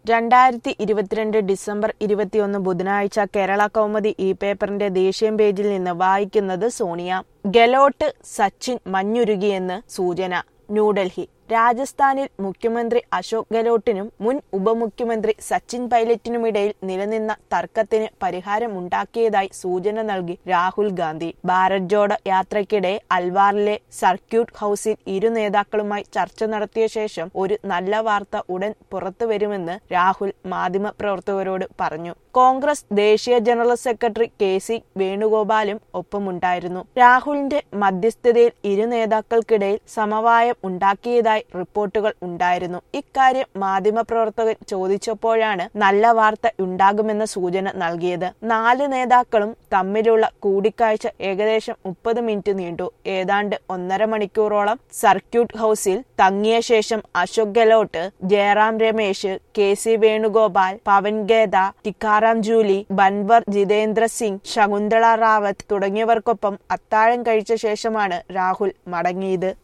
രണ്ടായിരത്തി ഇരുപത്തിരണ്ട് ഡിസംബർ ഇരുപത്തിയൊന്ന് ബുധനാഴ്ച കേരള കൗമുദി ഈ പേപ്പറിന്റെ ദേശീയ പേജിൽ നിന്ന് വായിക്കുന്നത് സോണിയ ഗെലോട്ട് സച്ചിൻ മഞ്ഞുരുകിയെന്ന് സൂചന ന്യൂഡൽഹി രാജസ്ഥാനിൽ മുഖ്യമന്ത്രി അശോക് ഗെലോട്ടിനും മുൻ ഉപമുഖ്യമന്ത്രി സച്ചിൻ പൈലറ്റിനുമിടയിൽ നിലനിന്ന തർക്കത്തിന് പരിഹാരമുണ്ടാക്കിയതായി സൂചന നൽകി രാഹുൽ ഗാന്ധി ഭാരത് ജോഡോ യാത്രയ്ക്കിടെ അൽവാറിലെ സർക്യൂട്ട് ഹൌസിൽ ഇരു നേതാക്കളുമായി ചർച്ച നടത്തിയ ശേഷം ഒരു നല്ല വാർത്ത ഉടൻ പുറത്തുവരുമെന്ന് രാഹുൽ മാധ്യമപ്രവർത്തകരോട് പറഞ്ഞു കോൺഗ്രസ് ദേശീയ ജനറൽ സെക്രട്ടറി കെ സി വേണുഗോപാലും ഒപ്പമുണ്ടായിരുന്നു രാഹുലിന്റെ മധ്യസ്ഥതയിൽ ഇരു നേതാക്കൾക്കിടയിൽ സമവായം ഉണ്ടാക്കിയതായി റിപ്പോർട്ടുകൾ ഉണ്ടായിരുന്നു ഇക്കാര്യം മാധ്യമപ്രവർത്തകൻ ചോദിച്ചപ്പോഴാണ് നല്ല വാർത്ത ഉണ്ടാകുമെന്ന സൂചന നൽകിയത് നാല് നേതാക്കളും തമ്മിലുള്ള കൂടിക്കാഴ്ച ഏകദേശം മുപ്പത് മിനിറ്റ് നീണ്ടു ഏതാണ്ട് ഒന്നര മണിക്കൂറോളം സർക്യൂട്ട് ഹൌസിൽ തങ്ങിയ ശേഷം അശോക് ഗെലോട്ട് ജയറാം രമേശ് കെ സി വേണുഗോപാൽ പവൻ ഗേദ ടിക്കാറാം ജൂലി ബൻവർ ജിതേന്ദ്ര സിംഗ് ശകുന്തള റാവത്ത് തുടങ്ങിയവർക്കൊപ്പം അത്താഴം കഴിച്ച ശേഷമാണ് രാഹുൽ മടങ്ങിയത്